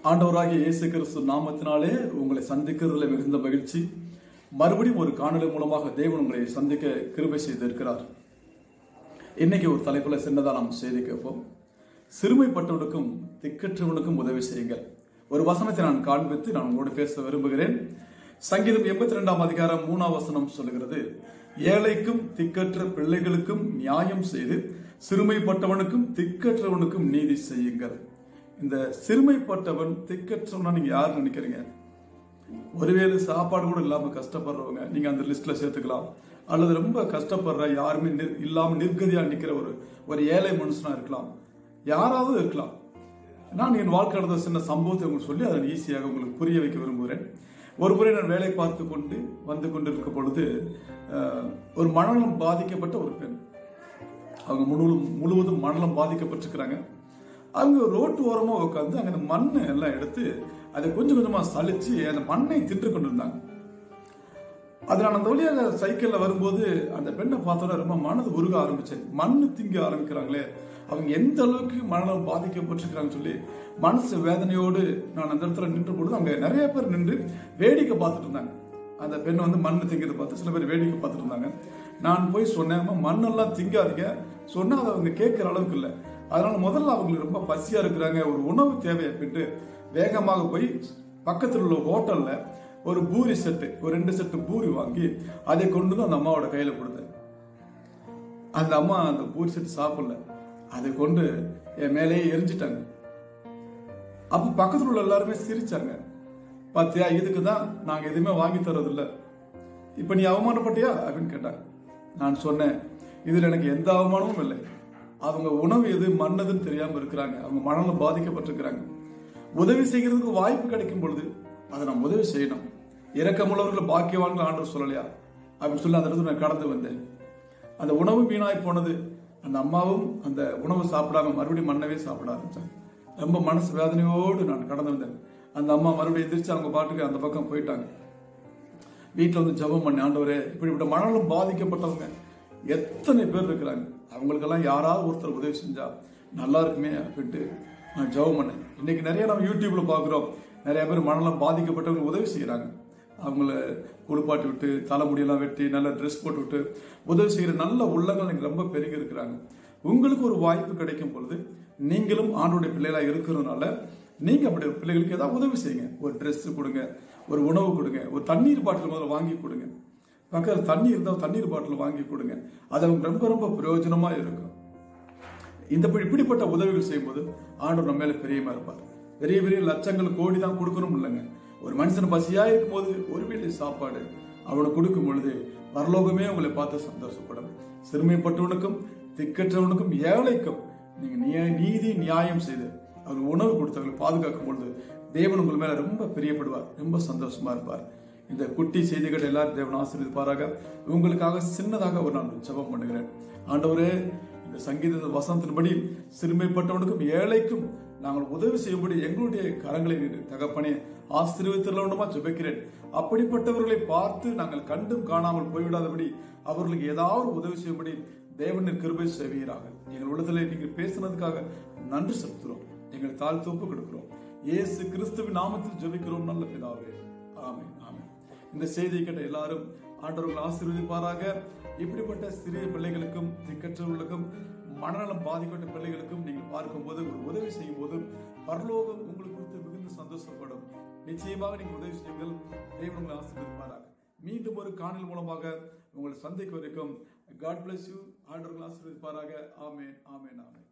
ஆண்டவராகிய இயேசு கிறிஸ்து நாமத்தினாலே உங்களை சந்திக்கிறதுல மிகுந்த மகிழ்ச்சி மறுபடியும் ஒரு காணொளி மூலமாக தேவன் உங்களை சந்திக்க கிருபை செய்திருக்கிறார் இன்னைக்கு ஒரு தலைப்புல சின்னதா நாம் செய்தி கேட்போம் சிறுமைப்பட்டவனுக்கும் திக்கற்றவனுக்கும் உதவி செய்யுங்கள் ஒரு வசனத்தை நான் காண்பித்து நான் உங்களோடு பேச விரும்புகிறேன் சங்கீதம் எண்பத்தி ரெண்டாம் அதிகாரம் மூணாம் வசனம் சொல்லுகிறது ஏழைக்கும் திக்கற்ற பிள்ளைகளுக்கும் நியாயம் செய்து சிறுமைப்பட்டவனுக்கும் திக்கற்றவனுக்கும் நீதி செய்யுங்கள் இந்த சிறுமைப்பட்டவன் திக்கற்றவனா நீங்க யார் நினைக்கிறீங்க ஒருவேளை சாப்பாடு கூட இல்லாம கஷ்டப்படுறவங்க நீங்க அந்த லிஸ்ட்ல சேர்த்துக்கலாம் அல்லது ரொம்ப கஷ்டப்படுற யாருமே நிர்- இல்லாம நிர்கதியா நிக்கிற ஒரு ஒரு ஏழை மனுஷனா இருக்கலாம் யாராவது இருக்கலாம் நான் என் வாழ்க்கை நடந்த சின்ன சம்பவத்தை உங்களுக்கு சொல்லி அதை ஈஸியாக உங்களுக்கு புரிய வைக்க விரும்புகிறேன் ஒரு முறை நான் வேலை பார்த்து கொண்டு வந்து கொண்டிருக்கும் பொழுது அஹ், ஒரு மனநலம் பாதிக்கப்பட்ட ஒரு பெண் அவங்க முழுவதும் முழுவதும் மணலம் பாதிக்கப்பட்டிருக்கிறாங்க அவங்க ரோட்டு ஓரமா உட்காந்து அங்க அந்த மண்ணை எல்லாம் எடுத்து அதை கொஞ்சம் கொஞ்சமா சலிச்சு அந்த மண்ணை தின்று கொண்டிருந்தாங்க அது நான் அந்த வழியாக சைக்கிள்ல வரும்போது அந்த பெண்ணை பார்த்தோன்னா ரொம்ப மனது உருக ஆரம்பிச்சேன் மண்ணு திங்க ஆரம்பிக்கிறாங்களே அவங்க எந்த அளவுக்கு மனநலம் பாதிக்கப்பட்டிருக்கிறாங்கன்னு சொல்லி மனசு வேதனையோடு நான் அந்த இடத்துல நின்ற பொழுது அங்க நிறைய பேர் நின்று வேடிக்கை பார்த்துட்டு இருந்தாங்க அந்த பெண் வந்து மண்ணு திங்கிறத பார்த்து சில பேர் வேடிக்கை பார்த்துட்டு இருந்தாங்க நான் போய் சொன்னேன் "அம்மா, மண்ணெல்லாம் திங்காதீங்க சொன்னா அதை அவங்க கேட்கிற அளவுக்கு இல்லை அதனால முதல்ல அவங்களுக்கு ரொம்ப பசியா இருக்கிறாங்க ஒரு உணவு தேவை அப்படின்ட்டு வேகமாக போய் பக்கத்தில் உள்ள ஹோட்டல்ல ஒரு பூரி செட்டு ஒரு ரெண்டு செட்டு பூரி வாங்கி அதை கொண்டு வந்து அந்த அம்மாவோட கையில கொடுத்தேன் அந்த அம்மா அந்த பூரி செட்டு சாப்பிடல அதை கொண்டு என் மேலேயே எரிஞ்சிட்டாங்க அப்ப பக்கத்துல உள்ள எல்லாருமே சிரிச்சாங்க பாத்தியா இதுக்கு தான் நாங்க எதுவுமே வாங்கி தரதில்ல இப்ப நீ அவமானப்பட்டியா அப்படின்னு கேட்டாங்க நான் சொன்னேன் இதுல எனக்கு எந்த அவமானமும் இல்லை அவங்க உணவு எது மண்ணதுன்னு தெரியாம இருக்கிறாங்க அவங்க மனநலம் பாதிக்கப்பட்டிருக்கிறாங்க உதவி செய்கிறதுக்கு வாய்ப்பு கிடைக்கும் பொழுது அதை நாம் உதவி செய்யணும் இரக்கமுள்ளவர்கள் பாக்கியவான்கள் ஆண்டவர் சொல்லலையா அப்படின்னு சொல்லி அந்த இடத்துல நான் கடந்து வந்தேன் அந்த உணவு வீணாய் போனது அந்த அம்மாவும் அந்த உணவு சாப்பிடாம மறுபடியும் மண்ணவே சாப்பிட ஆரம்பிச்சாங்க ரொம்ப மனசு வேதனையோடு நான் கடந்து வந்தேன் அந்த அம்மா மறுபடியும் எந்திரிச்சு அவங்க பாட்டுக்கு அந்த பக்கம் போயிட்டாங்க வீட்டில் வந்து ஜெபம் பண்ணி ஆண்டவரே இப்படிப்பட்ட மனநலம் பாதிக்கப்பட்டவங்க எத்தனை பேர் இருக்கிறாங்க அவங்களுக்கெல்லாம் யாராவது ஒருத்தர் உதவி செஞ்சா நல்லா இருக்குமே அப்படின்ட்டு நான் ஜெபம் பண்ணேன் இன்னைக்கு நிறைய நம்ம யூடியூப்ல பார்க்குறோம் நிறைய பேர் மனநலம் பாதிக்கப்பட்டவங்க உதவி செய்கிறாங்க அவங்கள குளிப்பாட்டி விட்டு தலைமுடியெல்லாம் வெட்டி நல்ல ட்ரெஸ் போட்டு விட்டு உதவி செய்கிற நல்ல உள்ளங்கள் இன்னைக்கு ரொம்ப பெருகி இருக்கிறாங்க உங்களுக்கு ஒரு வாய்ப்பு கிடைக்கும் பொழுது நீங்களும் ஆண்டோடைய பிள்ளைகளா இருக்கிறதுனால நீங்க அப்படி பிள்ளைகளுக்கு ஏதாவது உதவி செய்யுங்க ஒரு Dress கொடுங்க ஒரு உணவு கொடுங்க ஒரு தண்ணீர் பாட்டில் முதல்ல வாங்கி கொடுங்க பக்கத்தில் தண்ணி இருந்தால் தண்ணீர் பாட்டில் வாங்கி கொடுங்க அது அவங்க ரொம்ப ரொம்ப பிரயோஜனமா இருக்கும் இந்த இப்படி- இப்படிப்பட்ட உதவிகள் செய்யும்போது ஆண்டவர் நம்ம மேல பிரியமா இருப்பார் பெரிய பெரிய லட்சங்கள் கோடி தான் கொடுக்கணும் இல்லைங்க ஒரு மனுஷன் பசியா இருக்கும்போது ஒரு வேளை சாப்பாடு அவனுக்கு கொடுக்கும் பொழுது பரலோகமே உங்களை பார்த்து சந்தோஷப்படும் சிறுமைப்பட்டவனுக்கும் திக்கற்றவனுக்கும் ஏழைக்கும் நீங்க நியா- நீதி நியாயம் செய்து அவர் உணவு கொடுத்தவர்களை பாதுகாக்கும் பொழுது தேவன் உங்கள் மேல ரொம்ப பிரியப்படுவார் ரொம்ப சந்தோஷமா இருப்பார் இந்த குட்டி செய்திகள் எல்லாரும் தேவன் ஆசீர்வதிப்பாராக உங்களுக்காக சின்னதாக ஒரு நான் ஜெபம் பண்ணுகிறேன் ஆண்டவரே இந்த சங்கீத வசனத்தின்படி சிறுமைப்பட்டவனுக்கும் ஏழைக்கும் நாங்கள் உதவி செய்யும்படி எங்களுடைய கரங்களை நீர் தகப்பனே ஆசீர்வதித்தலவனுமா ஜெபிக்கிறேன் அப்படிப்பட்டவர்களை பார்த்து நாங்கள் கண்டும் காணாமல் போய்விடாதபடி அவர்களுக்கு ஏதாவது உதவி செய்யும்படி தேவனின் கிருபை செய்வீராக எங்கள் உள்ளத்துல நீங்கள் பேசுனதுக்காக நன்றி செலுத்துகிறோம் எங்களை தாழ்த்து ஒப்பு கொடுக்கிறோம் இயேசு கிறிஸ்துவின் நாமத்தில் ஜெபிக்கிறோம் நல்ல பிதாவே ஆமென் ஆமென் இந்த செய்தியை கேட்ட எல்லாரும் ஆண்டவர்கள் ஆசீர்வதிப்பாராக இப்படிப்பட்ட சிறிய பிள்ளைகளுக்கும் திக்கற்றவர்களுக்கும் மனநலம் பாதிக்கப்பட்ட பிள்ளைகளுக்கும் நீங்கள் பார்க்கும்போது ஒரு உதவி செய்யும் போது பரலோகம் உங்களுக்கு குறித்து மிகுந்த சந்தோஷப்படும் நிச்சயமாக நீங்கள் உதவி செய்யுங்கள் தேவன் உங்களை ஆசீர்வதிப்பாராக மீண்டும் ஒரு காணல் மூலமாக உங்களை சந்திக்கும் வரைக்கும் காட் bless யூ ஆண்டவர்கள் ஆசீர்வதிப்பாராக ஆமென் ஆமென் ஆமென்